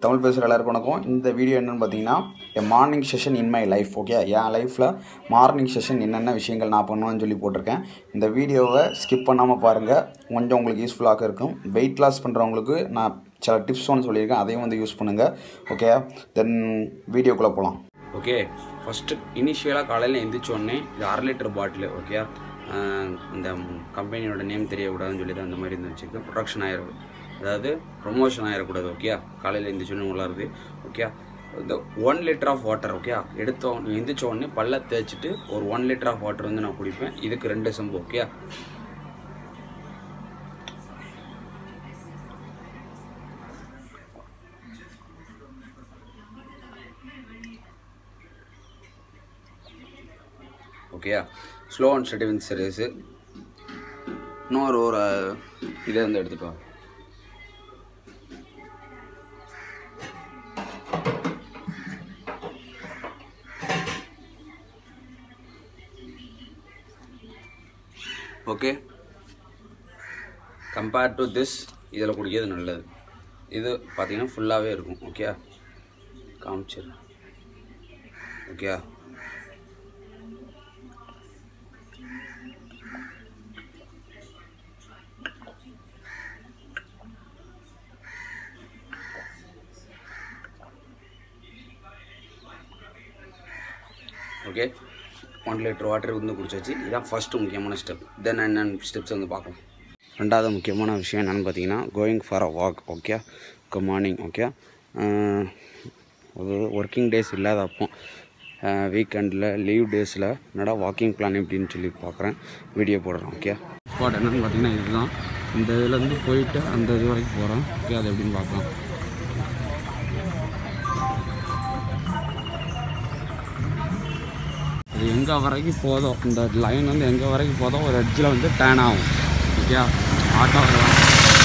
தமிழ் பேசுகிற எல்லாருக்கும் வணக்கம் இந்த வீடியோ என்னென்னு பார்த்தீங்கன்னா என் morning session in my life okay என் லைஃப்பில் மார்னிங் செஷன் என்னென்ன விஷயங்கள் நான் பண்ணுவேன்னு சொல்லி போட்டிருக்கேன் இந்த வீடியோவை ஸ்கிப் பண்ணாமல் பாருங்கள் கொஞ்சம் உங்களுக்கு யூஸ்ஃபுல்லாக இருக்கும் வெயிட் லாஸ் பண்ணுறவங்களுக்கு நான் சில டிப்ஸ் ஒன்று சொல்லியிருக்கேன் அதையும் வந்து யூஸ் பண்ணுங்கள் ஓகே தென் வீடியோக்குள்ளே போகலாம் ஓகே ஃபஸ்ட்டு இனிஷியலாக காலையில் எந்திரிச்சோடனே இது அரை லிட்டர் பாட்டில் ஓகே இந்த கம்பெனியோட நேம் தெரியக்கூடாதுன்னு சொல்லி தான் அந்த மாதிரி இருந்து வச்சுருக்கு ப்ரொடக்ஷன் ஆயிரும் அதாவது ப்ரொமோஷன் ஆயிடக்கூடாது ஓகே காலையில் எந்திரிச்சோடனே உள்ளாருது ஓகே இந்த one litre of water okay எடுத்தோம் எந்திரிச்ச உடனே பல்ல தேய்ச்சிட்டு ஒரு ஒன் லிட்டர் ஆஃப் வாட்டர் வந்து நான் குடிப்பேன் இதுக்கு ரெண்டு செம்பு okay okay slow and steady win series இன்னொரு ஒரு இதை வந்து எடுத்துட்டு வா ஓகே கம்பேர்ட் டு திஸ் இதில் குடிக்கிறது நல்லது இது பார்த்தீங்கன்னா ஃபுல்லாகவே இருக்கும் ஓகே காமிச்சிடுறேன் okay okay one litre water வந்து குடிச்சாச்சு இதுதான் ஃபஸ்ட்டு முக்கியமான ஸ்டெப் தென் என்னென்ன ஸ்டெப்ஸ் வந்து பார்க்கலாம் ரெண்டாவது முக்கியமான விஷயம் என்னென்னு பார்த்தீங்கன்னா going for a walk okay good morning okay ஒரு ஒர்க்கிங் டேஸ் இல்லாத அப்போ வீக்கெண்டில் லீவ் டேஸில் என்னடா வாக்கிங் பிளான் எப்படின்னு சொல்லி பார்க்குறேன் வீடியோ போடுறேன் ஓகே ஸ்பாட் என்னென்னு பார்த்தீங்கன்னா இதுதான் இந்த இதுலேருந்து போயிட்டு அந்த இது வரைக்கும் போகிறோம் ஓகே அது எப்படின்னு பார்க்கலாம் அது எங்கே வரைக்கும் போதும் இந்த லைன் வந்து எங்கே வரைக்கும் போதும் ஒரு எட்ஜில் வந்து டேன் ஆகும் ஓகே ஆட்டோ வரலாம்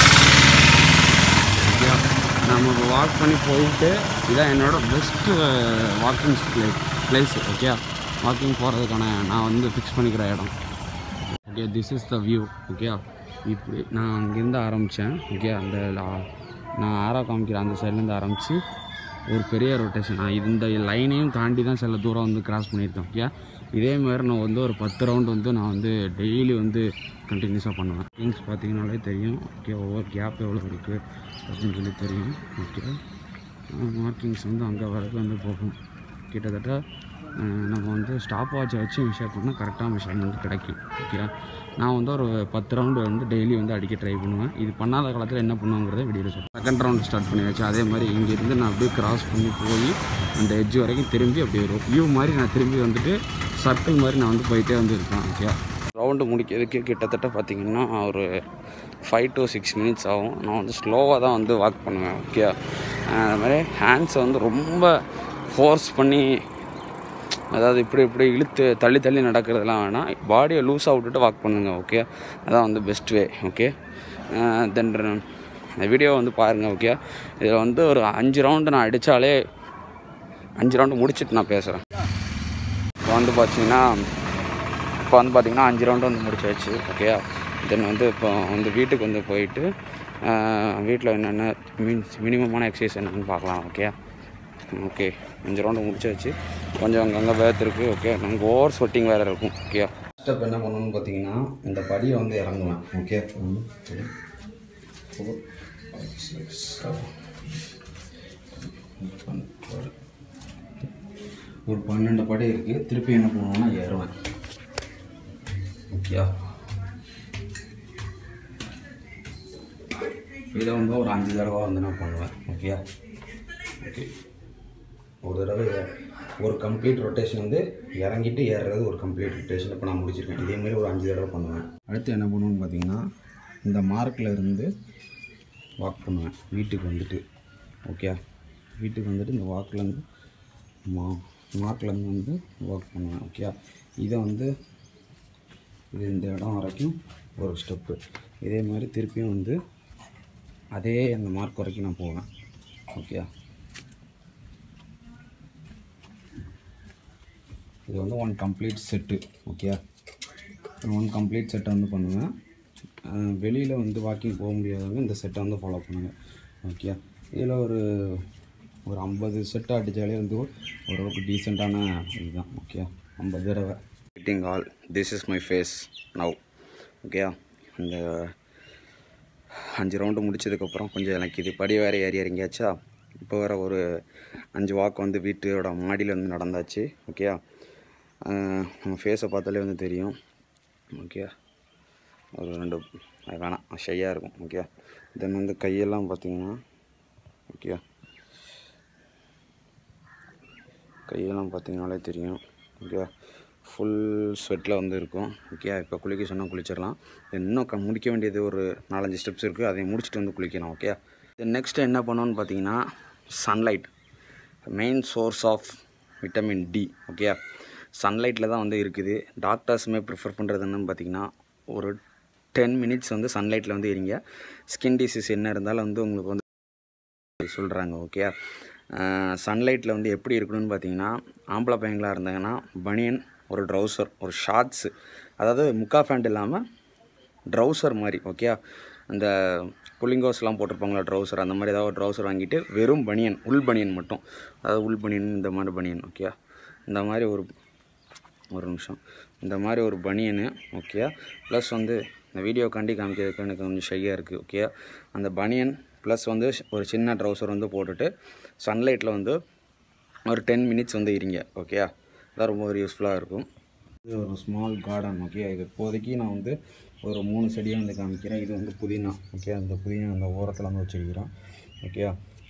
ஓகே நம்ம வாக் பண்ணி போயிட்டு இதான் என்னோட best walking place place okay walking போகிறதுக்கான நான் வந்து ஃபிக்ஸ் பண்ணிக்கிற இடம் okay this is the view okay இப்படி நான் அங்கேருந்து ஆரம்பித்தேன் ஓகே அந்த லா- நான் ஆரோ காமிக்கிற அந்த சைட்லேருந்து ஆரம்பித்து ஒரு பெரிய ரொட்டேஷன் நான் இந்த லைனையும் தாண்டி தான் சில தூரம் வந்து கிராஸ் பண்ணியிருக்கேன் ஓகே இதே மாதிரி நான் வந்து ஒரு பத்து ரவுண்ட் வந்து நான் வந்து டெய்லி வந்து கண்டினியூஸாக பண்ணுவேன் திங்ஸ் பார்த்தீங்கனாலே தெரியும் ஓகே ஒவ்வொரு கேப் எவ்வளோ இருக்குது அப்படின்னு சொல்லி தெரியும் ஓகே மார்க்கிங்ஸ் வந்து அங்கே வரைக்கும் வந்து போகும் கிட்டத்தட்ட அஹ், நம்ம வந்து ஸ்டாப் வாட்சை வச்சு மெஷர் பண்ணால் கரெக்டாக மெஷர்மெண்ட் கிடைக்கும் ஓகே நான் வந்து ஒரு பத்து ரவுண்டு வந்து டெய்லி வந்து அடிக்க ட்ரை பண்ணுவேன் இது பண்ணாத காலத்தில் என்ன பண்ணுவாங்கிறத வீடியோவில் சொல்லுவேன் செகண்ட் ரவுண்ட் ஸ்டார்ட் பண்ணி வச்சு அதே மாதிரி இங்கேருந்து நான் அப்படியே கிராஸ் பண்ணி போய் அந்த எட்ஜ் வரைக்கும் திரும்பி அப்படியே வரும் வியூ மாதிரி நான் திரும்பி வந்துட்டு சர்க்கிள் மாதிரி நான் வந்து போயிட்டே வந்து இருப்பேன் ஓகே ரவுண்டு முடிக்கிறதுக்கு கிட்டத்தட்ட பார்த்தீங்கன்னா ஒரு ஃபைவ் டு சிக்ஸ் மினிட்ஸ் ஆகும் நான் வந்து ஸ்லோவாக தான் வந்து வாக் பண்ணுவேன் ஓகே அது மாதிரி ஹேண்ட்ஸை வந்து ரொம்ப ஃபோர்ஸ் பண்ணி அதாவது இப்படி இப்படி இழுத்து தள்ளி தள்ளி நடக்கிறதுலாம் வேணாம் பாடியை லூஸாக விட்டுட்டு வாக் பண்ணுங்க ஓகே அதான் வந்து பெஸ்ட் வே ஓகே தென் இந்த வீடியோ வந்து பாருங்கள் ஓகே இதில் வந்து ஒரு அஞ்சு ரவுண்டு நான் அடித்தாலே அஞ்சு ரவுண்டு முடிச்சுட்டு நான் பேசுகிறேன் இப்போ வந்து பார்த்தீங்கன்னா இப்போ வந்து பார்த்தீங்கன்னா அஞ்சு ரவுண்டு வந்து முடிச்சாச்சு ஓகே தென் வந்து இப்போ வந்து வீட்டுக்கு வந்து போயிட்டு வீட்டில் என்னென்ன மீன்ஸ் மினிமமான எக்ஸசைஸ் என்னென்னு பார்க்கலாம் ஓகே ஓகே அஞ்சு ரவுண்டு முடிச்சாச்சு கொஞ்சம் அங்கங்கே வேர்த்துருக்கு ஓகே நமக்கு ஓவர் ஸ்வெட்டிங் வேறு இருக்கும் ஓகே ஸ்டெப் என்ன பண்ணணும்னு பார்த்தீங்கன்னா இந்த படியை வந்து இறங்குவேன் ஓகே ஒன்று two four five six seven ஒரு பன்னெண்டு படி இருக்குது திருப்பி என்ன பண்ணுவேன்னா ஏறுவேன் ஓகே இதை வந்து ஒரு அஞ்சு தடவை வந்து நான் பண்ணுவேன் ஓகே ஓகே ஒரு தடவை ஏ- ஒரு கம்ப்ளீட் ரொட்டேஷன் வந்து இறங்கிட்டு ஏறுறது ஒரு கம்ப்ளீட் ரொட்டேஷன் இப்போ நான் முடிச்சிருக்கேன் இதே மாதிரி ஒரு அஞ்சு தடவை பண்ணுவேன் அடுத்து என்ன பண்ணுவேன்னு பார்த்தீங்கன்னா இந்த மார்க்கில் இருந்து வாக் பண்ணுவேன் வீட்டுக்கு வந்துட்டு ஓகே வீட்டுக்கு வந்துட்டு இந்த வாக்லேருந்து மா மார்க்லேருந்து வந்து வாக் பண்ணுவேன் ஓகே இதை வந்து இது இந்த இடம் வரைக்கும் ஒரு ஸ்டெப்பு இதே மாதிரி திருப்பியும் வந்து அதே அந்த மார்க் வரைக்கும் நான் போவேன் ஓகே இது வந்து one complete set okay one complete செட்டை வந்து பண்ணுவேன் வெளியில் வந்து வாக்கிங் போக முடியாதவங்க இந்த செட்டை வந்து ஃபாலோ பண்ணுங்கள் ஓகே இதில் ஒரு ஒரு ஐம்பது செட்டு அடித்தாலே வந்து ஓரளவுக்கு டீசெண்டான இதுதான் ஓகே ஐம்பது தடவை fitting all this is my face now okay இந்த அஞ்சு ரவுண்டு முடிச்சதுக்கப்புறம் கொஞ்சம் எனக்கு இது படி வேறு ஏறி இறங்கியாச்சா இப்போ வேறு ஒரு அஞ்சு வாக்கு வந்து வீட்டோட மாடியில் வந்து நடந்தாச்சு ஓகே நம்ம ஃபேஸை பார்த்தாலே வந்து தெரியும் ஓகே ஒரு ரெண்டு அது வேணாம் ஷையாக இருக்கும் ஓகே தென் வந்து கையெல்லாம் பார்த்தீங்கன்னா ஓகே கையெல்லாம் பார்த்தீங்கனாலே தெரியும் ஓகே ஃபுல் ஸ்வெட்டில் வந்து இருக்கும் ஓகே இப்போ குளிக்க சொன்னால் குளிச்சிடலாம் இன்னும் க முடிக்க வேண்டியது ஒரு நாலஞ்சு ஸ்டெப்ஸ் இருக்குது அதை முடிச்சுட்டு வந்து குளிக்கலாம் ஓகே நெக்ஸ்ட் என்ன பண்ணோன்னு பார்த்தீங்கன்னா sunlight main source of vitamin D okay சன்லைட்டில் தான் வந்து இருக்குது டாக்டர்ஸுமே ப்ரிஃபர் பண்ணுறது என்னன்னு பார்த்தீங்கன்னா ஒரு டென் மினிட்ஸ் வந்து சன்லைட்டில் வந்து இருங்க ஸ்கின் டிசீஸ் என்ன இருந்தாலும் வந்து உங்களுக்கு வந்து சொல்கிறாங்க ஓகே சன்லைட்டில் வந்து எப்படி இருக்கணும்னு பார்த்தீங்கன்னா ஆம்பளை பையங்களாக இருந்தாங்கன்னா பனியன் ஒரு ட்ரௌசர் ஒரு ஷார்ட்ஸு அதாவது முக்கா ஃபேண்ட் இல்லாமல் ட்ரௌசர் மாதிரி ஓகே அந்த புல்லிங்கோஸ்லாம் போட்டிருப்பாங்களா ட்ரௌசர் அந்த மாதிரி ஏதாவது ஒரு ட்ரௌசர் வாங்கிட்டு வெறும் பனியன் உள் பனியன் மட்டும் அதாவது உள் பனியன் இந்த மாதிரி பனியன் ஓகே இந்த மாதிரி ஒரு ஒரு நிமிஷம் இந்த மாதிரி ஒரு பனியனு ஓகே ப்ளஸ் வந்து இந்த வீடியோ கண்டி காமிக்கிறதுக்கு எனக்கு கொஞ்சம் ஷையாக இருக்குது ஓகே அந்த பனியன் ப்ளஸ் வந்து ஒரு சின்ன ட்ரௌசர் வந்து போட்டுட்டு சன்லைட்டில் வந்து ஒரு டென் மினிட்ஸ் வந்து இருங்க ஓகே அதான் ரொம்ப ஒரு யூஸ்ஃபுல்லாக இருக்கும் இது ஒரு ஸ்மால் கார்டன் ஓகே இது இப்போதைக்கு நான் வந்து ஒரு மூணு செடியை வந்து காமிக்கிறேன் இது வந்து புதினா ஓகே அந்த புதினா அந்த ஓரத்தில் வந்து வச்சுருக்கிறேன் ஓகே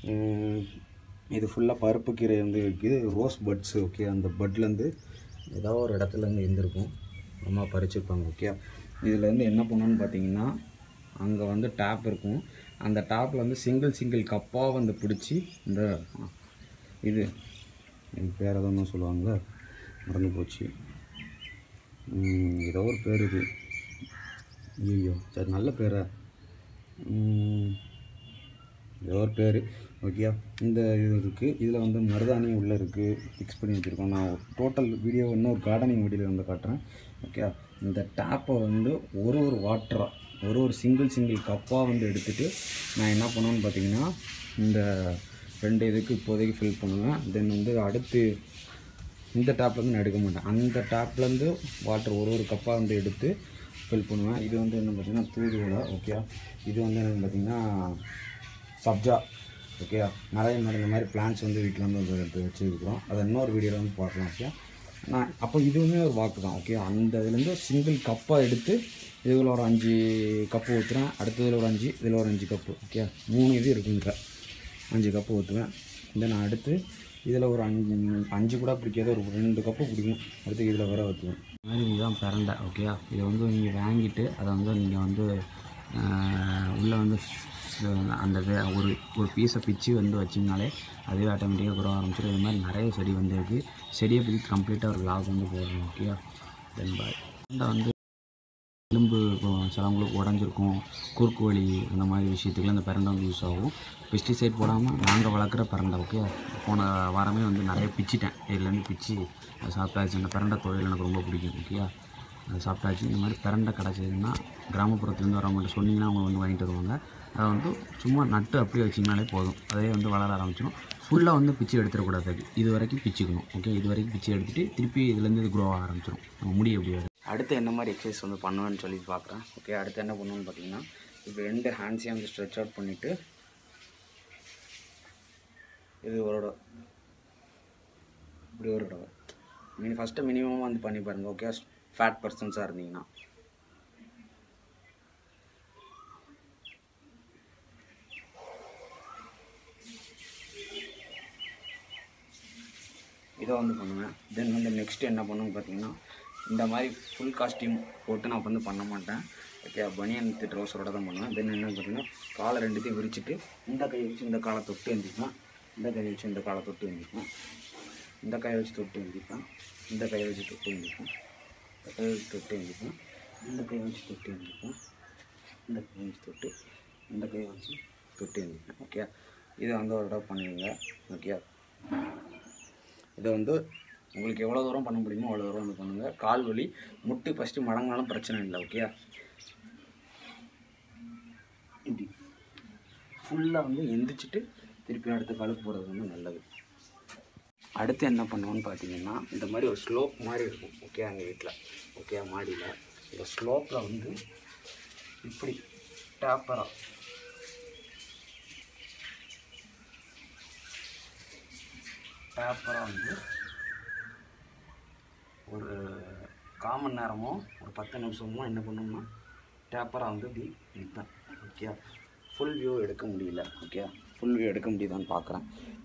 இது ஃபுல்லாக பருப்பு கீரை வந்து இருக்குது ரோஸ் பட்ஸ் ஓகே அந்த பட்லேருந்து ஏதோ ஒரு இடத்துலேருந்து இருந்திருக்கும் அம்மா பறிச்சிருப்பாங்க ஓகே இதில் வந்து என்ன பண்ணணும்னு பார்த்தீங்கன்னா அங்கே வந்து டேப் இருக்கும் அந்த டேப்பில் வந்து சிங்கிள் சிங்கிள் கப்பாக வந்து பிடிச்சி இந்த இது இது பேர் ஏதோ ஒன்று சொல்லுவாங்களே மறந்து போச்சு ம், ஏதோ ஒரு பேர் இது ஐயோ சரி நல்ல பேரா ம், ஏதோ ஒரு பேர் ஓகே இந்த இது இருக்குது இதில் வந்து மருதாணி உள்ளே இருக்குது ஃபிக்ஸ் பண்ணி வச்சுருக்கோம் நான் டோட்டல் வீடியோ இன்னொரு கார்டனிங் வீடியோவில் வந்து காட்டுறேன் ஓகே இந்த டேப்பை வந்து ஒரு ஒரு வாட்டராக ஒரு ஒரு சிங்கிள் சிங்கிள் கப்பாக வந்து எடுத்துகிட்டு நான் என்ன பண்ணுவேன்னு பார்த்தீங்கன்னா இந்த ரெண்டு இதுக்கு இப்போதைக்கு ஃபில் பண்ணுவேன் தென் வந்து அடுத்து இந்த டேப்லேருந்து நான் எடுக்க மாட்டேன் அந்த டேப்லேருந்து வாட்டர் ஒரு ஒரு கப்பாக வந்து எடுத்து ஃபில் பண்ணுவேன் இது வந்து என்ன பார்த்தீங்கன்னா தூதுவளை ஓகே இது வந்து என்னன்னு பார்த்தீங்கன்னா சப்ஜா ஓகே நிறைய மாதிரி இந்த மாதிரி பிளான்ஸ் வந்து வீட்டில் வந்து எடுத்து வச்சுருக்கிறோம் அதை இன்னொரு வீடியோவில் வந்து பார்க்கலாம் ஓகே நான் அப்போ இதுவுமே ஒரு வாக்கு தான் ஓகே அந்த இதுலேருந்து சிங்கிள் கப்பாக எடுத்து இதில் ஒரு அஞ்சு கப்பு ஊற்றுறேன் அடுத்ததில் ஒரு அஞ்சு இதில் ஒரு அஞ்சு கப்பு ஓகே மூணு இது இருக்குங்க அஞ்சு கப்பு ஊற்றுவேன் தென் அடுத்து இதில் ஒரு அஞ்சு அஞ்சு கூட பிடிக்காத ஒரு ரெண்டு கப்பு பிடிக்கும் அடுத்து இதில் வர ஊற்றுவேன் இந்த மாதிரி இதுதான் பிரண்டை ஓகே இதை வந்து நீங்கள் வாங்கிட்டு அதை வந்து நீங்கள் வந்து உள்ளே வந்து அந்த வே- ஒரு ஒரு பீஸை பிச்சு வந்து வச்சிங்கனாலே அதுவே ஆட்டோமேட்டிக்காக குற ஆரம்பிச்சிடும் இது மாதிரி நிறைய செடி வந்து இருக்குது செடியை பற்றி கம்ப்ளீட்டாக ஒரு லாக் வந்து போடுறோம் ஓகே தென் பாய் வந்து எலும்பு இப்போ சிலவங்களுக்கு உடஞ்சிருக்கும் குறுக்கு வலி அந்த மாதிரி விஷயத்துக்குலாம் இந்த பிரண்டை வந்து யூஸ் ஆகும் பெஸ்டிசைட் போடாமல் நாங்கள் வளர்க்குற பிரண்டை ஓகே போன வாரமே வந்து நிறைய பிச்சிட்டேன் இதுலேருந்து பிச்சு அதை சாப்பிட்டாச்சு இந்த பிரண்டை தொழில் எனக்கு ரொம்ப பிடிக்கும் ஓகே அதை சாப்பிட்டாச்சு இந்த மாதிரி பிரண்டை கிடச்சதுன்னா கிராமப்புறத்துலேருந்து வரவங்கள்ட்ட சொன்னீங்கன்னா அவங்க வந்து வாங்கிட்டு வருவாங்க அதை வந்து சும்மா நட்டு அப்படியே வச்சிங்கனாலே போதும் அதே வந்து வளர ஆரம்பிச்சிடும் ஃபுல்லாக வந்து பிச்சு எடுத்துடக்கூடாது அது இது வரைக்கும் பிச்சுக்கணும் ஓகே இது வரைக்கும் பிச்சு எடுத்துகிட்டு திருப்பி இதுலேருந்து இது க்ரோ ஆக ஆரம்பிச்சிடும் நம்ம முடி எப்படி வரும் அடுத்து என்ன மாதிரி எக்ஸசைஸ் வந்து பண்ணுவேன்னு சொல்லி பார்க்குறேன் ஓகே அடுத்து என்ன பண்ணுவேன்னு பார்த்தீங்கன்னா இப்போ ரெண்டு ஹேண்ட்ஸையும் வந்து ஸ்ட்ரெச் அவுட் பண்ணிவிட்டு இது ஒரு தடவை. இப்படி ஒரு தடவை மினி ஃபஸ்ட்டு மினிமம் வந்து பண்ணி பாருங்கள் ஓகே ஃபேட் பர்சன்ஸாக இருந்தீங்கன்னா இதை வந்து பண்ணுவேன் தென் வந்து நெக்ஸ்ட் என்ன பண்ணுன்னு பார்த்தீங்கன்னா இந்த மாதிரி ஃபுல் காஸ்டியூம் போட்டு நான் வந்து பண்ண மாட்டேன் ஓகே பனியன் வித் ட்ரௌசரோட தான் பண்ணுவேன் தென் என்ன பார்த்தீங்கன்னா காலை ரெண்டுத்தையும் விரிச்சிட்டு இந்த கையை வச்சு இந்த காலை தொட்டு எழுந்திப்பேன் இந்த கையை வச்சு இந்த காலை தொட்டு எழுந்திப்பேன் இந்த கையை வச்சு தொட்டு எழுந்திப்பேன் இந்த கையை வச்சு தொட்டு எழுந்திப்பேன் இந்த கையை வச்சு தொட்டு எழுந்திப்பேன் இந்த கையை வச்சு தொட்டு எழுந்திப்பேன் இந்த கையை வச்சு தொட்டு இந்த கையை வச்சு தொட்டு எழுந்திப்பேன் ஓகே இதை வந்து ஒரு தடவை பண்ணுவீங்க ஓகே இதை வந்து உங்களுக்கு எவ்வளோ தூரம் பண்ண முடியுமோ அவ்வளோ தூரம் வந்து பண்ணுங்கள் கால் வலி முட்டு ஃபஸ்ட்டு மடங்கினாலும் பிரச்சனை இல்லை ஓகே இப்படி ஃபுல்லாக வந்து எந்திரிச்சிட்டு திருப்பி அடுத்த காலுக்கு போகிறது வந்து நல்லது அடுத்து என்ன பண்ணுவோன்னு பார்த்தீங்கன்னா இந்த மாதிரி ஒரு ஸ்லோப் மாதிரி இருக்கும் ஓகே எங்கள் வீட்டில் ஓகே மாடியில் இந்த ஸ்லோப்பில் வந்து இப்படி டேப்பராக டேப்பராக வந்து ஒரு காமன் நேரமோ ஒரு பத்து நிமிஷமோ என்ன பண்ணோம்னா டேப்பராக வந்து இப்படி நிற்பேன் ஓகே ஃபுல் வியூ எடுக்க முடியல ஓகே ஃபுல் வியூ எடுக்க முடியுதான்னு பார்க்குறேன்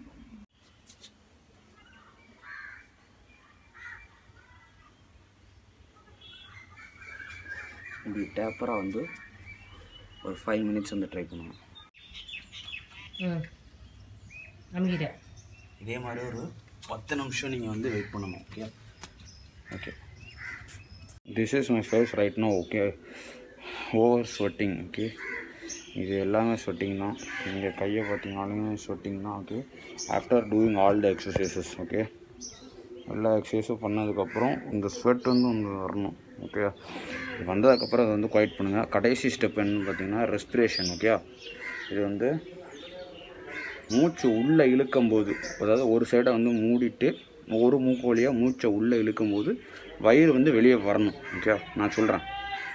இப்படி டேப்பராக வந்து ஒரு ஃபைவ் மினிட்ஸ் வந்து ட்ரை பண்ணுவேன் ம் நம்பிக்கிட்டேன் இதே மாதிரி ஒரு பத்து நிமிஷம் நீங்கள் வந்து வெயிட் பண்ணணும் okay okay this is my face right no okay over sweating okay இது எல்லாமே ஸ்வெட்டிங் தான் நீங்கள் கையை பார்த்தீங்கனாலுமே ஸ்வெட்டிங் தான் okay after doing all the exercises okay எல்லா எக்ஸசைஸும் பண்ணதுக்கப்புறம் இந்த ஸ்வெட் வந்து உங்களுக்கு வரணும் ஓகே இது வந்ததுக்கப்புறம் அதை வந்து குவைட் பண்ணுங்கள் கடைசி ஸ்டெப் என்னன்னு பார்த்தீங்கன்னா ரெஸ்பிரேஷன் ஓகே இது வந்து மூச்சு உள்ளே இழுக்கும்போது அதாவது ஒரு சைடை வந்து மூடிட்டு ஒரு மூக்கு வழியாக மூச்சை உள்ளே இழுக்கும்போது வயிறு வந்து வெளியே வரணும் ஓகே நான் சொல்கிறேன்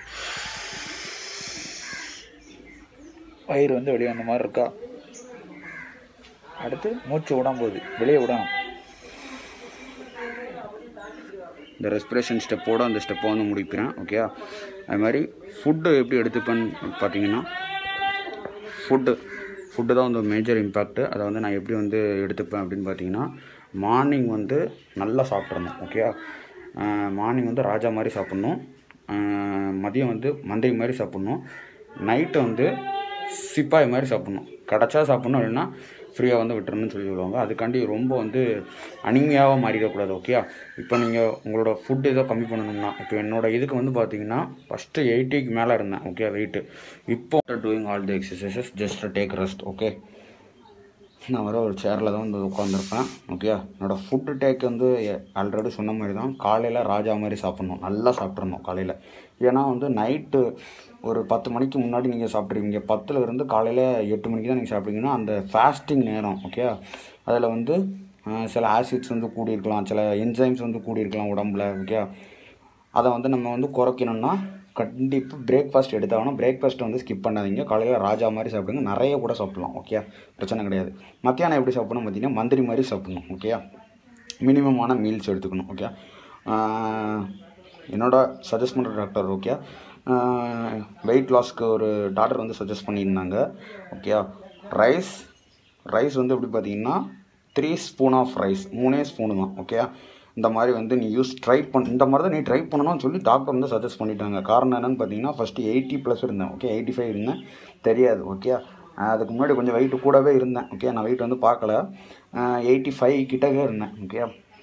வயிறு வந்து வெளியே வந்த மாதிரி இருக்கா அடுத்து மூச்சு விடும்போது வெளியே விடணும் இந்த ரெஸ்பிரேஷன் ஸ்டெப்போடு அந்த ஸ்டெப்பை வந்து முடிக்கிறேன் ஓகே அது மாதிரி ஃபுட்டு எப்படி எடுத்துப்பேன்னு பார்த்தீங்கன்னா ஃபுட்டு ஃபுட்டு தான் வந்து மேஜர் இம்பேக்ட்டு அதை வந்து நான் எப்படி வந்து எடுத்துப்பேன் அப்படின்னு பார்த்தீங்கன்னா மார்னிங் வந்து நல்லா சாப்பிட்றணும் ஓகே மார்னிங் வந்து ராஜா மாதிரி சாப்பிட்ணும் ஆஹ் மதியம் வந்து மந்திரி மாதிரி சாப்பிட்ணும் நைட்டு வந்து சிப்பாய் மாதிரி சாப்பிட்ணும் கிடச்சா சாப்பிட்ணும் இல்லைன்னா ஃப்ரீயாக வந்து விட்டுறணும்னு சொல்லி சொல்லுவாங்க அதுக்காண்டி ரொம்ப வந்து அனிமையாக மாறிடக்கூடாது ஓகே இப்போ நீங்கள் உங்களோட ஃபுட் ஏதோ கம்மி பண்ணணும்னா இப்போ என்னோட இதுக்கு வந்து பார்த்தீங்கன்னா ஃபஸ்ட்டு எயிட்டிக்கு மேலே இருந்தேன் ஓகே வெயிட்டு இப்போ doing all the exercises just take rest okay நான் வர ஒரு சேரில் தான் வந்து உட்காந்துருப்பேன் ஓகே என்னோடய ஃபுட்டு டேக் வந்து ஆல்ரெடி சொன்ன மாதிரி தான் காலையில் ராஜா மாதிரி சாப்பிட்ணும் நல்லா சாப்பிட்றணும் காலையில் ஏன்னா வந்து நைட்டு ஒரு பத்து மணிக்கு முன்னாடி நீங்கள் சாப்பிட்ருவீங்க பத்தில் இருந்து காலையில் எட்டு மணிக்கு தான் நீங்கள் சாப்பிட்றீங்கன்னா அந்த ஃபாஸ்டிங் நேரம் ஓகே அதில் வந்து அஹ், சில ஆசிட்ஸ் வந்து கூடியிருக்கலாம் சில என்சைம்ஸ் வந்து கூடியிருக்கலாம் உடம்புல ஓகே அதை வந்து நம்ம வந்து குறைக்கணும்னா கண்டிப்பாக பிரேக்ஃபாஸ்ட் எடுத்தாகணும் பிரேக்ஃபாஸ்ட் வந்து ஸ்கிப் பண்ணாதீங்க காலையில் ராஜா மாதிரி சாப்பிடுங்க நிறைய கூட சாப்பிட்லாம் ஓகே பிரச்சனை கிடையாது மத்தியானம் எப்படி சாப்பிடணும் பார்த்தீங்கன்னா மந்திரி மாதிரி சாப்பிடணும் ஓகே மினிமமான மீல்ஸ் எடுத்துக்கணும் ஓகே என்னோட சஜஸ்ட் பண்ணுற டாக்டர் ஓகே வெயிட் லாஸ்க்கு ஒரு டாக்டர் வந்து சஜஸ்ட் பண்ணியிருந்தாங்க ஓகே ரைஸ் ரைஸ் வந்து எப்படி பார்த்தீங்கன்னா த்ரீ ஸ்பூன் ஆஃப் ரைஸ் மூணே ஸ்பூனு தான் ஓகே இந்த மாதிரி வந்து நீ யூஸ் ட்ரை பண்ண இந்த மாதிரி தான் நீ ட்ரை பண்ணணும்னு சொல்லி டாக்டர் வந்து சஜஸ்ட் பண்ணிட்டாங்க காரணம் என்னன்னு பார்த்தீங்கன்னா ஃபஸ்ட்டு எயிட்டி ப்ளஸ் இருந்தேன் ஓகே எயிட்டி ஃபைவ் இருந்தேன் தெரியாது ஓகே அதுக்கு முன்னாடி கொஞ்சம் வெயிட் கூடவே இருந்தேன் ஓகே நான் வெயிட் வந்து பார்க்கல எயிட்டி ஃபைவ் கிட்டவே இருந்தேன் ஓகே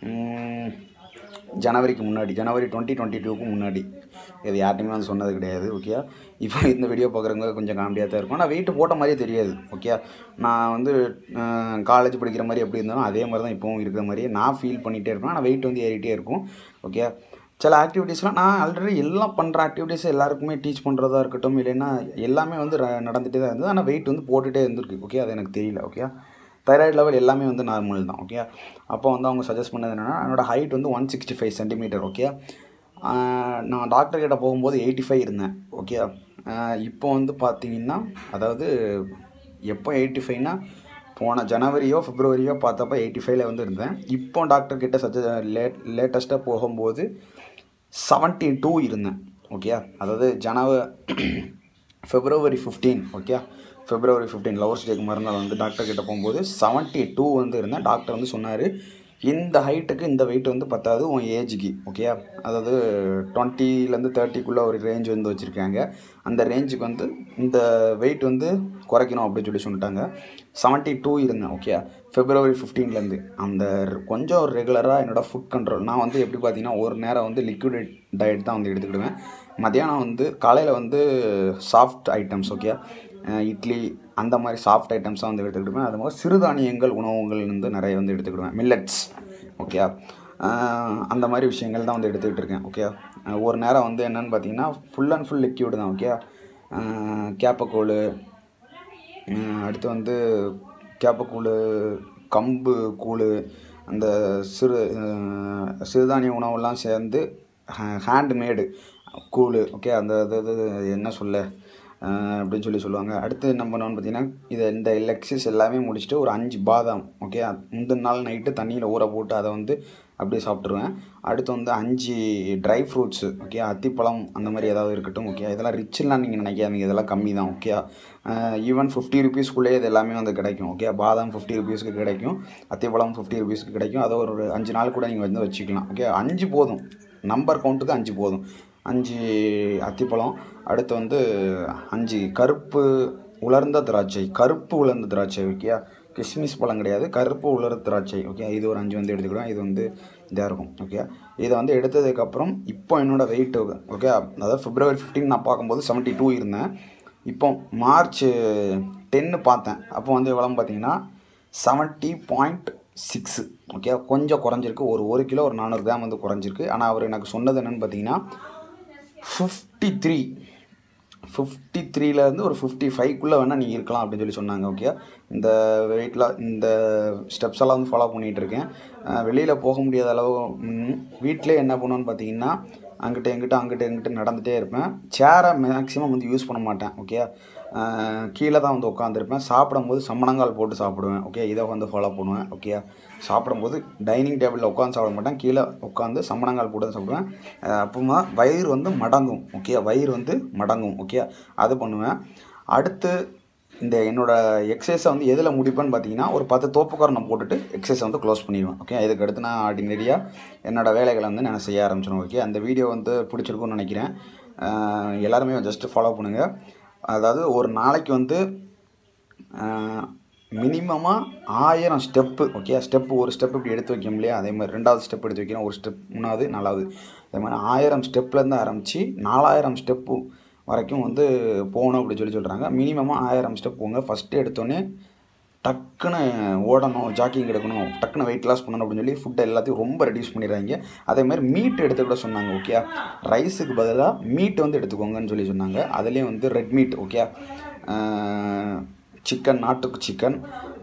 ஜனவரிக்கு முன்னாடி ஜனவரி டுவெண்ட்டி டுவெண்ட்டி டூக்கு முன்னாடி இது யார்ட்டையுமே வந்து சொன்னது கிடையாது ஓகே இப்போ இந்த வீடியோ பார்க்குறவங்க கொஞ்சம் காமெடியாக தான் இருக்கும் ஆனால் வெயிட் போட்ட மாதிரியே தெரியாது ஓகே நான் வந்து காலேஜ் படிக்கிற மாதிரி எப்படி இருந்தாலும் அதே மாதிரி தான் இப்போவும் இருக்கிற மாதிரியே நான் ஃபீல் பண்ணிகிட்டே இருப்பேன் ஆனால் வெயிட் வந்து ஏறிட்டே இருக்கும் ஓகே சில ஆக்டிவிட்டீஸ்லாம் நான் ஆல்ரெடி எல்லாம் பண்ணுற ஆக்டிவிட்டீஸ் எல்லாருக்குமே டீச் பண்ணுறதா இருக்கட்டும் இல்லைன்னா எல்லாமே வந்து ர- நடந்துகிட்டே தான் இருந்தது ஆனால் வெயிட் வந்து போட்டுகிட்டே இருந்திருக்கு ஓகே அது எனக்கு தெரியல ஓகே தைராய்டு லெவல் எல்லாமே வந்து நார்மல் தான் ஓகே அப்போ வந்து அவங்க சஜஸ்ட் பண்ணது என்னென்னா என்னோடய ஹைட் வந்து one sixty five centimetre okay நான் டாக்டர் கிட்ட போகும்போது எயிட்டி ஃபைவ் இருந்தேன் ஓகே இப்போ வந்து பார்த்தீங்கன்னா அதாவது எப்போ எயிட்டி ஃபைவ்னா போன ஜனவரியோ பிப்ரவரியோ பார்த்தப்ப எயிட்டி ஃபைவ்ல வந்து இருந்தேன் இப்போ டாக்டர் கிட்ட சஜ லேட் லேட்டஸ்ட்டாக போகும்போது செவன்ட்டி டூ இருந்தேன் ஓகே அதாவது ஜனவ February fifteen okay February fifteen lovers டேக்கு மறுநாள் வந்து டாக்டர் கிட்ட போகும்போது செவன்ட்டி டூ வந்து இருந்தேன் டாக்டர் வந்து சொன்னார் இந்த ஹைட்டுக்கு இந்த வெயிட் வந்து பத்தாது உன் ஏஜுக்கு ஓகே அதாவது டுவெண்ட்டிலேருந்து தேர்ட்டிக்குள்ளே ஒரு ரேஞ்ச் வந்து வச்சுருக்காங்க அந்த ரேஞ்சுக்கு வந்து இந்த வெயிட் வந்து குறைக்கணும் அப்படின்னு சொல்லி சொல்லிட்டாங்க செவன்ட்டி டூ இருந்தேன் ஓகே ஃபெப்ரவரி ஃபிஃப்டீன்லேருந்து அந்த ரெ- கொஞ்சம் ரெகுலராக என்னோடய ஃபுட் கண்ட்ரோல் நான் வந்து எப்படி பார்த்தீங்கன்னா ஒரு நேரம் வந்து லிக்விட் டயட் தான் வந்து எடுத்துக்கிடுவேன் மத்தியானம் வந்து காலையில் வந்து சாஃப்ட் ஐட்டம்ஸ் ஓகே இட்லி அந்த மாதிரி சாஃப்ட் ஐட்டம்ஸ் தான் வந்து எடுத்துக்கிடுவேன் அது மாதிரி சிறுதானியங்கள் உணவுகள் வந்து நிறைய வந்து எடுத்துக்கிடுவேன் மில்லட்ஸ் ஓகே அந்த மாதிரி விஷயங்கள் தான் வந்து எடுத்துக்கிட்டு இருக்கேன் ஓகே ஒரு நேரம் வந்து என்னன்னு பார்த்தீங்கன்னா ஃபுல் அண்ட் ஃபுல் லிக்யூடு தான் ஓகே கேப்பக்கோல் அடுத்து வந்து கேப்பக்கூழ் கம்பு கூழ் அந்த சிறு அஹ், சிறுதானிய உணவெல்லாம் சேர்ந்து ஹேண்ட்மேடு கூழ் ஓகே அந்த இது இது என்ன சொல்ல அஹ், அப்படின்னு சொல்லி சொல்லுவாங்க அடுத்து என்ன பண்ணுவோம்னு பார்த்தீங்கன்னா இதை இந்த எக்ஸஸ் எல்லாமே முடிச்சுட்டு ஒரு அஞ்சு பாதாம் ஓகே முந்தின நாள் நைட்டு தண்ணியில் ஊற போட்டு அதை வந்து அப்படியே சாப்பிட்ருவேன் அடுத்து வந்து அஞ்சு ட்ரை ஃப்ரூட்ஸு ஓகே அத்திப்பழம் அந்த மாதிரி ஏதாவது இருக்கட்டும் ஓகே இதெல்லாம் ரிச்லாம் நீங்கள் நினைக்காதீங்க இதெல்லாம் கம்மி தான் ஓகே ஈவன் ஃபிஃப்டி ருபீஸ்க்குள்ளேயே இது எல்லாமே வந்து கிடைக்கும் ஓகே பாதாம் ஃபிஃப்டி ருபீஸ்க்கு கிடைக்கும் அத்திப்பழம் ஃபிஃப்டி ருபீஸ்க்கு கிடைக்கும் அதை ஒரு அஞ்சு நாள் கூட நீங்கள் வந்து வச்சுக்கலாம் ஓகே அஞ்சு போதும் நம்பர் கவுண்ட்டுக்கு அஞ்சு போதும் அஞ்சு அத்திப்பழம் அடுத்து வந்து அஞ்சு கருப்பு உலர்ந்த திராட்சை கருப்பு உலர்ந்த திராட்சை ஓகே கிஸ்மிஸ் பழம் கிடையாது கருப்பு உலர் திராட்சை ஓகே இது ஒரு அஞ்சு வந்து எடுத்துக்கிடுவேன் இது வந்து இதாக இருக்கும் ஓகே இதை வந்து எடுத்ததுக்கப்புறம் இப்போ என்னோடய வெயிட் ஓகே அதாவது பிப்ரவரி 15 நான் பார்க்கும்போது 72 டூ இருந்தேன் இப்போ மார்ச் டென்னு பார்த்தேன் அப்போ வந்து எவ்வளோன்னு பார்த்தீங்கன்னா செவன்ட்டி பாயிண்ட் சிக்ஸு ஓகே கொஞ்சம் குறைஞ்சிருக்கு ஒரு ஒரு கிலோ ஒரு நானூறு கிராம் வந்து குறைஞ்சிருக்கு ஆனால் அவர் எனக்கு சொன்னது என்னென்னு பார்த்தீங்கன்னா ஃபிஃப்டி த்ரீ ஃபிஃப்டி த்ரீலேருந்து ஒரு ஃபிஃப்டி ஃபைவ்க்குள்ளே வேணால் நீங்கள் இருக்கலாம் அப்படின்னு சொல்லி சொன்னாங்க ஓகே இந்த வெயிட்டில் இந்த ஸ்டெப்ஸ் எல்லாம் வந்து ஃபாலோ பண்ணிகிட்டு இருக்கேன் வெளியில் போக முடியாத அளவு வீட்டிலே என்ன பண்ணுவேன்னு பார்த்தீங்கன்னா அங்கிட்ட எங்கிட்ட அங்கிட்ட எங்கிட்ட நடந்துகிட்டே இருப்பேன் சேரை மேக்ஸிமம் வந்து யூஸ் பண்ண மாட்டேன் ஓகே கீழே தான் வந்து உட்காந்துருப்பேன் சாப்பிடும்போது சம்மணங்கால் போட்டு சாப்பிடுவேன் ஓகே இதை வந்து ஃபாலோ பண்ணுவேன் ஓகே சாப்பிடும்போது டைனிங் டேபிளில் உட்காந்து சாப்பிட மாட்டேன் கீழே உட்காந்து சம்மணங்கால் போட்டு தான் சாப்பிடுவேன் அஹ் அப்புறமா வயிறு வந்து மடங்கும் ஓகே வயிறு வந்து மடங்கும் ஓகே அது பண்ணுவேன் அடுத்து இந்த என்னோட எக்ஸசைஸை வந்து எதில் முடிப்பேன்னு பார்த்தீங்கன்னா ஒரு பத்து தோப்புக்காரணம் போட்டுட்டு எக்ஸசைஸை வந்து க்ளோஸ் பண்ணிடுவேன் ஓகே இதுக்கு அடுத்து நான் ஆர்டினரியாக என்னோடய வேலைகளை வந்து நான் செய்ய ஆரம்பிச்சிடுவேன் ஓகே அந்த வீடியோ வந்து பிடிச்சிருக்கும்னு நினைக்கிறேன் அஹ் எல்லாருமே ஜஸ்ட்டு ஃபாலோ பண்ணுங்கள் அதாவது ஒரு நாளைக்கு வந்து மினிமமாக ஆயிரம் ஸ்டெப்பு ஓகே ஸ்டெப்பு ஒரு ஸ்டெப் இப்படி எடுத்து வைக்க முடியாது அதே மாதிரி ரெண்டாவது ஸ்டெப் எடுத்து வைக்கிறோம் ஒரு ஸ்டெப் மூணாவது நாலாவது அதே மாதிரி ஆயிரம் ஸ்டெப்லேருந்து ஆரம்பித்து நாலாயிரம் ஸ்டெப்பு வரைக்கும் வந்து போகணும் அப்படி சொல்லி சொல்கிறாங்க மினிமமாக ஆயிரம் ஸ்டெப் போங்க ஃபஸ்ட்டு எடுத்தோடனே டக்குன்னு ஓடணும் ஜாக்கிங் எடுக்கணும் டக்குன்னு வெயிட் லாஸ் பண்ணணும் அப்படின்னு சொல்லி ஃபுட்டை எல்லாத்தையும் ரொம்ப ரெடியூஸ் பண்ணிடுறாங்க அதே மாதிரி மீட் எடுத்து கூட சொன்னாங்க ஓகே ரைஸுக்கு பதிலாக மீட் வந்து எடுத்துக்கோங்கன்னு சொல்லி சொன்னாங்க அதுலேயும் வந்து ரெட் மீட் ஓகே சிக்கன் நாட்டுக்கு சிக்கன்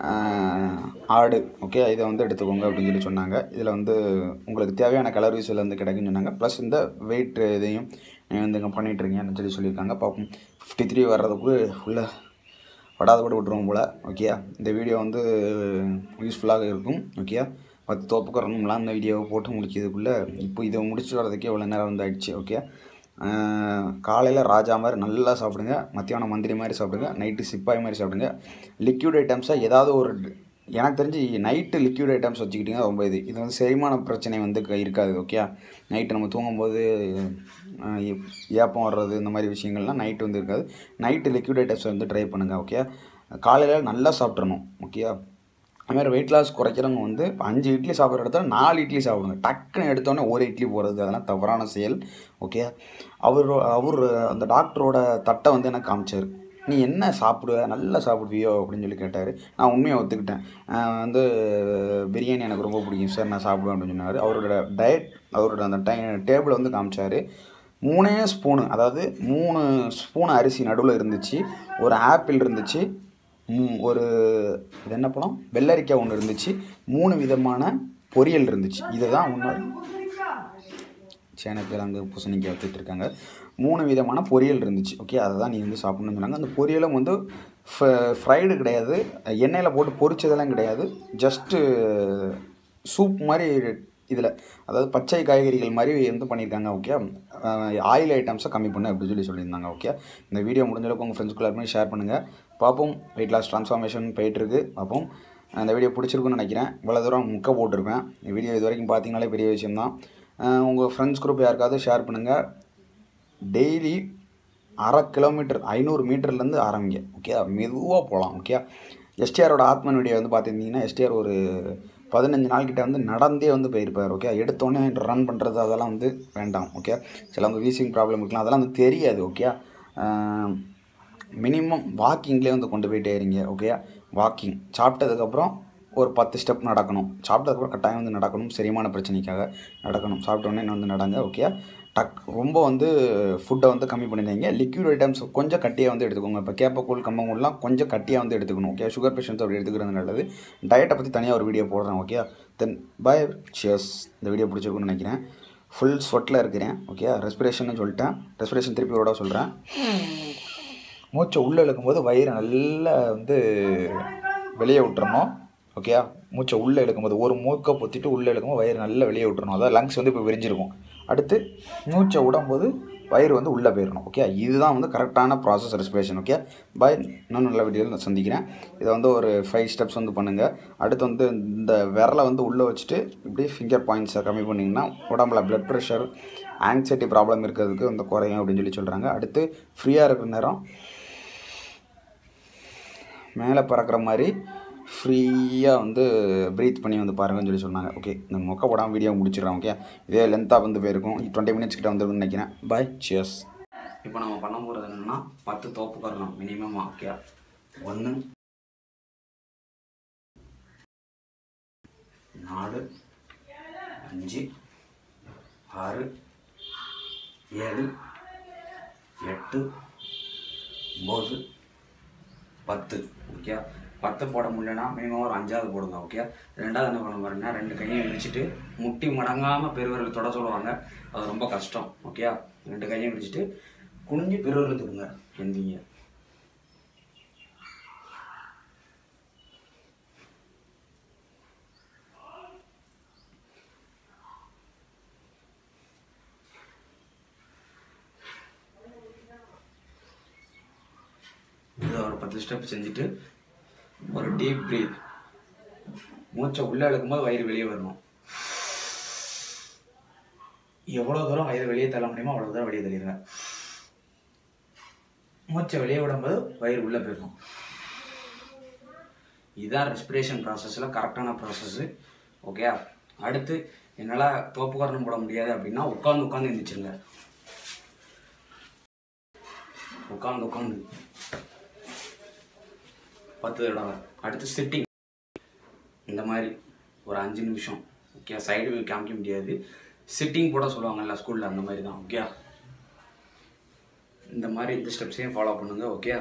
ஆடு ஓகே இதை வந்து எடுத்துக்கோங்க அப்படின்னு சொல்லி சொன்னாங்க இதில் வந்து உங்களுக்கு தேவையான கலரிஸ் இதில் வந்து கிடைக்குன்னு சொன்னாங்க ப்ளஸ் இந்த வெயிட் இதையும் நீங்கள் வந்து இங்கே பண்ணிகிட்ருக்கீங்கன்னு சொல்லி சொல்லியிருக்காங்க பார்ப்போம் ஃபிஃப்டி த்ரீ வர்றதுக்கு உள்ள படாதபடி விட்டுருவோம் போல் ஓகே இந்த வீடியோ வந்து யூஸ்ஃபுல்லாக இருக்கும் ஓகே பத்து தோப்புக்கரணும்லாம் இந்த வீடியோவை போட்டு முடிக்கிறதுக்குள்ளே இப்போ இதை முடிச்சு வரதுக்கே இவ்வளோ நேரம் வந்து ஆயிடுச்சு ஓகே காலையில் ராஜா மாதிரி நல்லா சாப்பிடுங்க மத்தியானம் மந்திரி மாதிரி சாப்பிடுங்க நைட்டு சிப்பாய் மாதிரி சாப்பிடுங்க லிக்யூட் ஐட்டம்ஸாக ஏதாவது ஒரு எனக்கு தெரிஞ்சு நைட்டு லிக்யூட் ஐட்டம்ஸ் வச்சுக்கிட்டிங்கன்னா ரொம்ப இது இது வந்து செரிமான பிரச்சனை வந்து க- இருக்காது ஓகே நைட்டு நம்ம தூங்கும்போது அஹ், ஏ- ஏப்பம் வர்றது இந்த மாதிரி விஷயங்கள்லாம் நைட்டு வந்து இருக்காது நைட்டு லிக்யூட் ஐட்டம்ஸ் வந்து ட்ரை பண்ணுங்கள் ஓகே காலையில் நல்லா சாப்பிட்றணும் ஓகே அது மாதிரி வெயிட் லாஸ் குறைக்கிறவங்க வந்து இப்ப அஞ்சு இட்லி சாப்பிட்ற இடத்துல நாலு இட்லி சாப்பிடுங்க டக்குன்னு எடுத்தோடனே ஒரு இட்லி போகிறது அதெல்லாம் தவறான செயல் ஓகே அவர் அவர் அந்த டாக்டரோட தட்டை வந்து எனக்கு காமிச்சார் நீ என்ன சாப்பிடுவ நல்லா சாப்பிடுவியோ அப்படின்னு சொல்லி கேட்டார் நான் உண்மையை ஒத்துக்கிட்டேன் ஆஹ் வந்து பிரியாணி எனக்கு ரொம்ப பிடிக்கும் சார் நான் சாப்பிடுவேன் அப்படின்னு சொன்னார் அவரோட டயட் அவரோட அந்த டை டேபிளை வந்து காமிச்சார் மூணே ஸ்பூனு அதாவது மூணு ஸ்பூன் அரிசி நடுவில் இருந்துச்சு ஒரு ஆப்பிள் இருந்துச்சு மூ- ஒரு இது என்ன பழம் வெள்ளரிக்காய் ஒன்று இருந்துச்சு மூணு விதமான பொரியல் இருந்துச்சு இதை தான் ஒன்று சேனத்தில் அங்கே பூசணிக்காய் வச்சுட்டு இருக்காங்க மூணு விதமான பொரியல் இருந்துச்சு ஓகே அதை தான் நீ வந்து சாப்பிடணும்னு சொன்னாங்க அந்த பொரியலும் வந்து ஃப்ரைடு கிடையாது எண்ணெயில் போட்டு பொரிச்சதெல்லாம் கிடையாது ஜஸ்ட்டு சூப் மாதிரி இதில் அதாவது பச்சை காய்கறிகள் மாதிரி வந்து பண்ணியிருக்காங்க ஓகே ஆயில் ஐட்டம்ஸை கம்மி பண்ணு அப்படின்னு சொல்லி சொல்லியிருந்தாங்க ஓகே இந்த வீடியோ முடிஞ்ச அளவுக்கு உங்கள் ஃப்ரெண்ட்ஸ்குள்ள எல்லாருமே ஷேர் பண்ணுங்கள் பார்ப்போம் வெயிட் லாஸ் ட்ரான்ஸ்ஃபார்மேஷன் போயிட்டுருக்கு பார்ப்போம் அந்த வீடியோ பிடிச்சிருக்குன்னு நினைக்கிறேன் இவ்வளோ தூரம் முக்க போட்டிருப்பேன் இந்த வீடியோ இது வரைக்கும் பார்த்தீங்கனாலே பெரிய விஷயம்தான் உங்கள் ஃப்ரெண்ட்ஸ் குரூப் யாருக்காவது ஷேர் பண்ணுங்கள் டெய்லி அரை கிலோமீட்டர் ஐநூறு மீட்டர்லேருந்து ஆரம்பிங்க ஓகே மெதுவாக போகலாம் ஓகே எஸ்டிஆரோட ஆத்மன் வீடியோ வந்து பார்த்துருந்தீங்கன்னா எஸ்டிஆர் ஒரு பதினஞ்சு நாள் கிட்ட வந்து நடந்தே வந்து போயிருப்பார் ஓகே எடுத்தோடனே ரன் பண்ணுறது அதெல்லாம் வந்து வேண்டாம் ஓகே சிலவங்க வீசிங் ப்ராப்ளம் இருக்கலாம் அதெல்லாம் வந்து தெரியாது ஓகே மினிமம் வாக்கிங்லேயே வந்து கொண்டு போயிட்டே இருங்க ஓகே வாக்கிங் சாப்பிட்டதுக்கப்புறம் ஒரு பத்து ஸ்டெப் நடக்கணும் சாப்பிட்டதுக்கப்புறம் கட்டாயம் வந்து நடக்கணும் செரிமான பிரச்சனைக்காக நடக்கணும் சாப்பிட்ட உடனே இன்னும் வந்து நடங்க ஓகே டக் ரொம்ப வந்து ஃபுட்டை வந்து கம்மி பண்ணிடுங்க லிக்யூட் ஐட்டம்ஸ் கொஞ்சம் கட்டியாக வந்து எடுத்துக்கோங்க இப்போ கேப்பக்கூழ் கம்பங்கூழ்லாம் கொஞ்சம் கட்டியாக வந்து எடுத்துக்கணும் ஓகே சுகர் பேஷண்ட்ஸ் அப்படி எடுத்துக்கிறது நல்லது டயட்டை பற்றி தனியாக ஒரு வீடியோ போடுறேன் ஓகே தென் பை சியர்ஸ் இந்த வீடியோ பிடிச்சிருக்குன்னு நினைக்கிறேன் ஃபுல் ஸ்வெட்டில் இருக்கிறேன் ஓகே ரெஸ்பிரேஷன் சொல்லிட்டேன் ரெஸ்பிரேஷன் திருப்பி விட சொல்கிறேன் மூச்சை உள்ளே இழுக்கும்போது வயிறு நல்லா வந்து வெளியே விட்டுறணும் ஓகே மூச்சை உள்ளே இழுக்கும்போது ஒரு மூக்கை பொத்திட்டு உள்ளே இழுக்கும்போது வயிறு நல்லா வெளியே விட்டுறணும் அதாவது லங்ஸ் வந்து இப்போ விரிஞ்சிருக்கும் அடுத்து மூச்சை விடும்போது வயிறு வந்து உள்ளே போயிடணும் ஓகே இதுதான் வந்து கரெக்டான ப்ராசஸ் ரெஸ்பிரேஷன் ஓகே பாய் இன்னும் நல்ல வீடியோவில் நான் சந்திக்கிறேன் இதை வந்து ஒரு ஃபைவ் ஸ்டெப்ஸ் வந்து பண்ணுங்கள் அடுத்து வந்து இந்த விரலை வந்து உள்ளே வச்சுட்டு இப்படி ஃபிங்கர் பாயிண்ட்ஸை கம்மி பண்ணிங்கன்னா உடம்புல ப்ளட் ப்ரெஷர் ஆங்ஸைட்டி ப்ராப்ளம் இருக்கிறதுக்கு வந்து குறையும் அப்படின்னு சொல்லி சொல்கிறாங்க அடுத்து ஃப்ரீயாக இருக்கிற நேரம் மேலே பறக்கிற மாதிரி ஃப்ரீயாக வந்து ப்ரீத் பண்ணி வந்து பாருங்கன்னு சொல்லி சொன்னாங்க ஓகே இந்த மொக்க போடாமல் வீடியோ முடிச்சிடுறேன் ஓகே இதே லென்த்தாக வந்து போயிருக்கும் டுவெண்ட்டி மினிட்ஸ் கிட்ட வந்துருக்குன்னு நினைக்கிறேன் பாய் சியர்ஸ் இப்போ நம்ம பண்ண போகிறது என்னென்னா பத்து தோப்பு கறணும் மினிமம் ஓகே ஒன்று நாலு அஞ்சு ஆறு ஏழு எட்டு ஒம்பது பத்து ஓகே பத்து போட முடியலன்னா மினிமம் ஒரு அஞ்சாவது போடுங்க ஓகே ரெண்டாவது என்ன பண்ண பாருங்க ரெண்டு கையும் விரிச்சிட்டு முட்டி மடங்காமல் பெருவிரல் தொட சொல்லுவாங்க அது ரொம்ப கஷ்டம் ஓகே ரெண்டு கையும் விரிச்சிட்டு குனிஞ்சு பெருவிரல் தொடுங்க எந்திங்க இது ஒரு பத்து ஸ்டெப் செஞ்சுட்டு ஒரு டீப் ப்ரீத் மூச்சை உள்ளே இழுக்கும்போது வயிறு வெளியே வரணும் எவ்வளோ தூரம் வயிறு வெளியே தள்ள முடியுமோ அவ்வளோ தூரம் வெளியே தள்ளிடுங்க மூச்சை வெளியே விடும்போது வயிறு உள்ளே போயிடணும் இதுதான் ரெஸ்பிரேஷன் ப்ராசஸில் கரெக்டான ப்ராசஸ்ஸு ஓகே அடுத்து என்னால் தோப்பு காரணம் போட முடியாது அப்படின்னா உட்காந்து உட்காந்து எழுந்திரிச்சிருங்க உட்காந்து உட்காந்து பத்து தடவை அடுத்து சிட்டிங் இந்த மாதிரி ஒரு அஞ்சு நிமிஷம் ஓகே சைடு வியூ காமிக்க முடியாது சிட்டிங் போட சொல்லுவாங்கல்ல ஸ்கூலில் அந்த மாதிரி தான் ஓகே இந்த மாதிரி இந்த ஸ்டெப்ஸையும் ஃபாலோ பண்ணுங்க ஓகே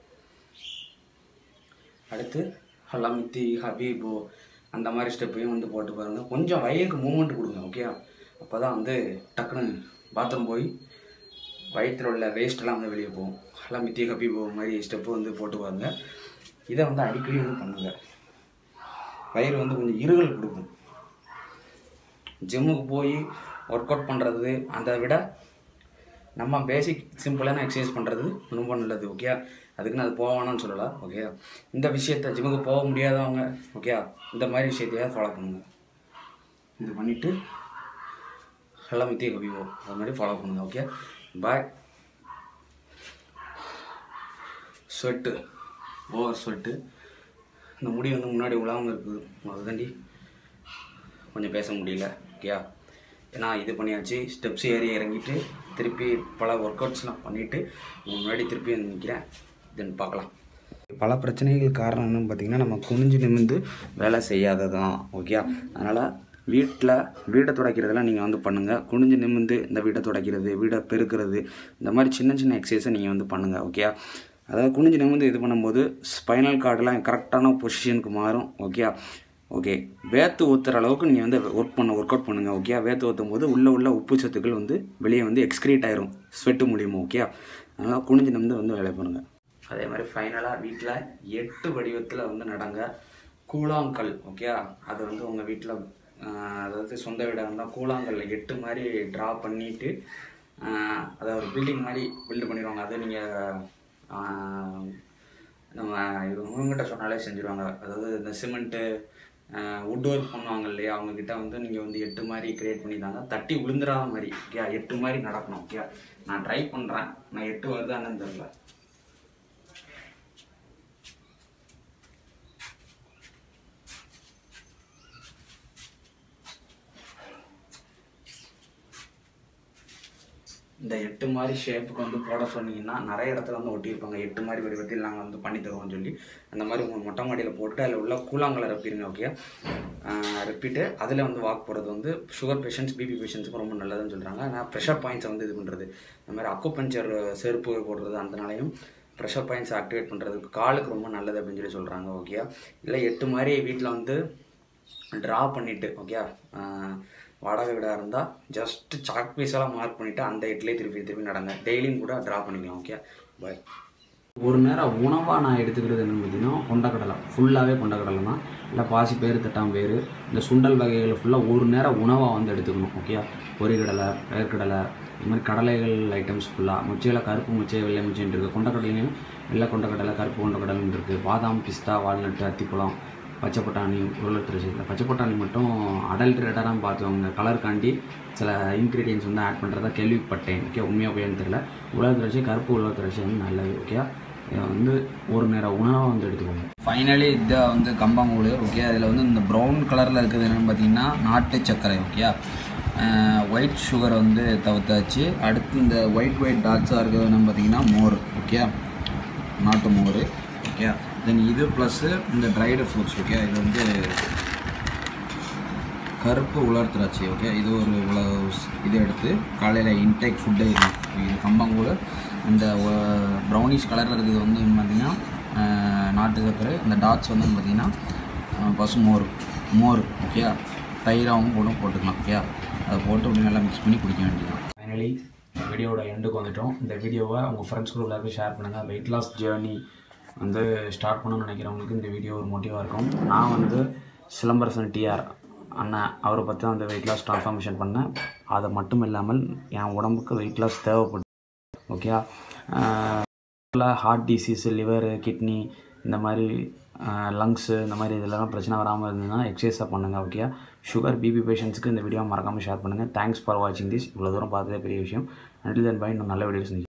அடுத்து ஹலமித்தி ஹபீபோ அந்த மாதிரி ஸ்டெப்பையும் வந்து போட்டு பாருங்கள் கொஞ்சம் வயிறுக்கு மூமெண்ட் கொடுங்க ஓகே அப்போ தான் வந்து டக்குன்னு பாத்ரூம் போய் வயிற்றில் உள்ள வேஸ்ட்டெல்லாம் வந்து வெளியே போகும் ஹலமித்தி ஹபீபோ மாதிரி ஸ்டெப்பு வந்து போட்டு பாருங்க இதை வந்து அடிக்கடி வந்து பண்ணுங்க வயிறு வந்து கொஞ்சம் இருகல் கொடுக்கும் ஜிம்முக்கு போய் ஒர்க் அவுட் பண்ணுறது அதை விட நம்ம பேசிக் சிம்பிளான எக்ஸசைஸ் பண்ணுறது ரொம்ப நல்லது ஓகே அதுக்குன்னு அது போவானான்னு சொல்லலை ஓகே இந்த விஷயத்த ஜிம்முக்கு போக முடியாதவங்க ஓகே இந்த மாதிரி விஷயத்தையாவது ஃபாலோ பண்ணுங்க இது பண்ணிவிட்டு எல்லாம் மித்திய கவிவோ அது மாதிரி ஃபாலோ பண்ணுங்க ஓகே பாய் ஸ்வெட்டு ஓவர் ஸ்வெட்டு இந்த முடி வந்து முன்னாடி விழாமல் இருக்குது அதுதாண்டி கொஞ்சம் பேச முடியல ஓகேயா ஏன்னா இது பண்ணியாச்சு ஸ்டெப்ஸ் ஏறி இறங்கிட்டு திருப்பி பல ஒர்க் அவுட்ஸ்லாம் பண்ணிவிட்டு முன்னாடி திருப்பி வந்து நிற்கிறேன் தென் பார்க்கலாம் பல பிரச்சனைகள் காரணம் என்னன்னு பார்த்தீங்கன்னா நம்ம குனிஞ்சு நிமிந்து வேலை செய்யாததான் ஓகே அதனால் வீட்டில் வீடை துடைக்கிறதெல்லாம் நீங்கள் வந்து பண்ணுங்கள் குனிஞ்சு நிமிந்து இந்த வீட்டை துடைக்கிறது வீடை பெருக்கிறது இந்த மாதிரி சின்ன சின்ன எக்ஸசைஸை நீங்கள் வந்து பண்ணுங்கள் ஓகே அதாவது குனிஞ்சு நிமிந்து இது பண்ணும்போது ஸ்பைனல் கார்டெலாம் கரெக்டான பொசிஷனுக்கு மாறும் ஓகே ஓகே வேத்து ஊற்றுற அளவுக்கு நீங்கள் வந்து ஒர்க் பண்ண ஒர்க் அவுட் பண்ணுங்கள் ஓகே வேத்து ஊற்றும் போது உள்ள உள்ள உப்பு சத்துக்கள் வந்து வெளியே வந்து எக்ஸ்க்ரீட் ஆயிரும் ஸ்வெட்டு மூலியமா ஓகே அதனால் குனிஞ்சு நிமிந்து வந்து வேலை பண்ணுங்கள் அதே மாதிரி ஃபைனலாக வீட்டில் எட்டு வடிவத்தில் வந்து நடங்க கூழாங்கல் ஓகே அது வந்து உங்கள் வீட்டில் அதாவது சொந்த வீடாக இருந்தால் கூழாங்கல் எட்டு மாதிரி ட்ரா பண்ணிவிட்டு அதை ஒரு பில்டிங் மாதிரி பில்டு பண்ணிடுவாங்க அது நீங்கள் நம்ம இவங்ககிட்ட சொன்னாலே செஞ்சுருவாங்க அதாவது இந்த சிமெண்ட்டு வுட் ஒர்க் பண்ணுவாங்க இல்லையா அவங்கக்கிட்ட வந்து நீங்கள் வந்து எட்டு மாதிரி கிரியேட் பண்ணிட்டாங்க தட்டி விழுந்துடாத மாதிரி ஓகே எட்டு மாதிரி நடக்கணும் ஓகே நான் ட்ரை பண்ணுறேன் நான் எட்டு வருதான்னு தெரில இந்த எட்டு மாதிரி ஷேப்புக்கு வந்து போட சொன்னீங்கன்னா நிறைய இடத்துல வந்து ஒட்டியிருப்பாங்க எட்டு மாதிரி வடிவத்தில் நாங்கள் வந்து பண்ணி தருவோம்னு சொல்லி அந்த மாதிரி உங்கள் மொட்டை மாடியில் போட்டு அதில் உள்ள கூழாங்கலை ரப்பிடுங்க ஓகே ரெப்பிட்டு அதில் வந்து வாக் போகிறது வந்து சுகர் பேஷண்ட்ஸ் பிபி பேஷண்ட்ஸுக்கு ரொம்ப நல்லதுன்னு சொல்கிறாங்க ஆனால் ப்ரெஷர் பாயிண்ட்ஸை வந்து இது பண்ணுறது இந்த மாதிரி அக்குபஞ்சர் செருப்பு போடுறது அதனாலையும் ப்ரெஷர் பாயிண்ட்ஸ் ஆக்டிவேட் பண்ணுறதுக்கு காலுக்கு ரொம்ப நல்லது அப்படின்னு சொல்லி சொல்கிறாங்க ஓகே இல்லை எட்டு மாதிரி வீட்டில் வந்து ட்ரா பண்ணிவிட்டு ஓகே வாடகை வீடாக இருந்தால் ஜஸ்ட் சாக் பீஸெல்லாம் மார்க் பண்ணிவிட்டு அந்த எட்லேயே திருப்பி திருப்பி நடங்க டெய்லியும் கூட ட்ரா பண்ணிக்கலாம் ஓகே பை ஒரு நேரம் உணவாக நான் எடுத்துக்கிறது என்னென்னு பார்த்தீங்கன்னா கொண்டக்கடலை ஃபுல்லாகவே கொண்டக்கடலை தான் இல்லை பாசி பேர் தட்டாம் பேர் இந்த சுண்டல் வகைகள் ஃபுல்லாக ஒரு நேரம் உணவாக வந்து எடுத்துக்கணும் ஓகே பொரிகடலை வேர்க்கடலை இது மாதிரி கடலைகள் ஐட்டம்ஸ் ஃபுல்லாக முச்சையில் கருப்பு முச்சை வெள்ளை முச்சைன்னு இருக்குது கொண்டக்கடலையும் வெள்ளை கொண்டக்கடலை கருப்பு கொண்டக்கடலைன்னு இருக்குது பாதாம் பிஸ்தா வால்நட்டு அத்திப்பழம் பச்சை பட்டாணி உருளைத்திருச்சி இந்த பச்சை பட்டாணி மட்டும் அடல்ட்ரேட்டடாக பார்த்துவாங்க கலருக்காண்டி சில இன்க்ரீடியன்ஸ் வந்து ஆட் பண்ணுறதா கேள்விப்பட்டேன் ஓகே உண்மையாக போய் தெரியல உலகத்திரட்சி கருப்பு உலகத்திரட்சி வந்து நல்லது ஓகே இதை வந்து ஒரு நேரம் உணவாக வந்து எடுத்துக்கோங்க ஃபைனலி இதை வந்து கம்பாங்கூழ் ஓகே அதில் வந்து இந்த ப்ரௌன் கலரில் இருக்கிறது என்னென்னு பார்த்தீங்கன்னா நாட்டு சர்க்கரை ஓகே ஒயிட் சுகர் வந்து தவிர்த்தாச்சு அடுத்து இந்த ஒயிட் ஒயிட் டாட்ஸாக இருக்கிறது என்னென்னு பார்த்தீங்கன்னா மோர் ஓகே நாட்டு மோர் ஓகே தென் இது ப்ளஸ்ஸு இந்த ட்ரைடு ஃப்ரூட்ஸ் ஓகே இது வந்து கருப்பு உலர் திராட்சை ஓகே இது ஒரு உல இது எடுத்து காலையில் இன்டேக் ஃபுட்டு இது இது கம்பங்கூழ் இந்த ப்ரௌனிஷ் கலரில் இருக்கிறது வந்து பார்த்திங்கன்னா அஹ், நாட்டு சர்க்கரை இந்த டாட்ஸ் வந்து பார்த்திங்கன்னா அஹ், பசு மோர் மோர் ஓகே தயிராகவும் கூட போட்டுக்கலாம் ஓகே அதை போட்டு அப்படி நல்லா மிக்ஸ் பண்ணி குடிக்க வேண்டியதான் ஃபைனலி வீடியோவோட எண்டுக்கு வந்துட்டோம் இந்த வீடியோவை உங்கள் ஃப்ரெண்ட்ஸ் கூட எல்லாருக்கும் ஷேர் பண்ணுங்கள் வெயிட் லாஸ் ஜேர்னி வந்து ஸ்டார்ட் பண்ணணும்னு நினைக்கிறவங்களுக்கு இந்த வீடியோ ஒரு மோட்டிவாக இருக்கும் நான் வந்து சிலம்பரசன் டிஆர் அண்ணன் அவரை பற்றி தான் அந்த வெயிட் லாஸ் ட்ரான்ஸ்ஃபார்மேஷன் பண்ணேன் அது மட்டும் இல்லாமல் என் உடம்புக்கு வெயிட் லாஸ் தேவைப்படும் okay heart disease liver kidney இந்த மாதிரி லங்ஸு இந்த மாதிரி இதெல்லாம் பிரச்சனை வராமல் இருந்ததுன்னா எக்ஸசைஸாக பண்ணுங்கள் ஓகே சுகர் பிபி பேஷண்ட்ஸ்க்கு இந்த வீடியோ மறக்காமல் ஷேர் பண்ணுங்கள் தேங்க்ஸ் ஃபார் வாட்சிங் திஸ் இவ்வளோ தூரம் பார்த்ததே பெரிய விஷயம் அண்டில் தென் பை இன்னும் நல்ல வீடியோஸ்